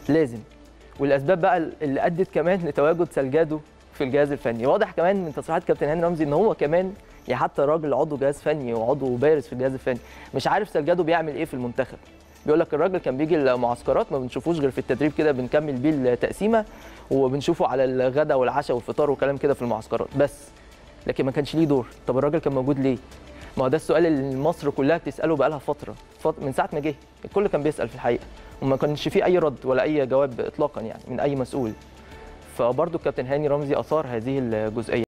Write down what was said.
لازم والاسباب بقى اللي ادت كمان لتواجد سلجادو في الجهاز الفني واضح كمان من تصريحات كابتن هاني رمزي ان هو كمان يعني حتى راجل عضو جهاز فني وعضو بارز في الجهاز الفني مش عارف سلجادو بيعمل ايه في المنتخب بيقول لك الراجل كان بيجي المعسكرات ما بنشوفوش غير في التدريب كده بنكمل بيه التقسيمه وبنشوفه على الغداء والعشاء والفطار وكلام كده في المعسكرات بس لكن ما كانش ليه دور طب الراجل كان موجود ليه ما هو ده السؤال اللي مصر كلها بتساله بقى لها فتره فت- من ساعه ما جه الكل كان بيسال في الحقيقه وما كانش فيه اي رد ولا اي جواب اطلاقا يعني من اي مسؤول فبرضه الكابتن هاني رمزي اثار هذه الجزئيه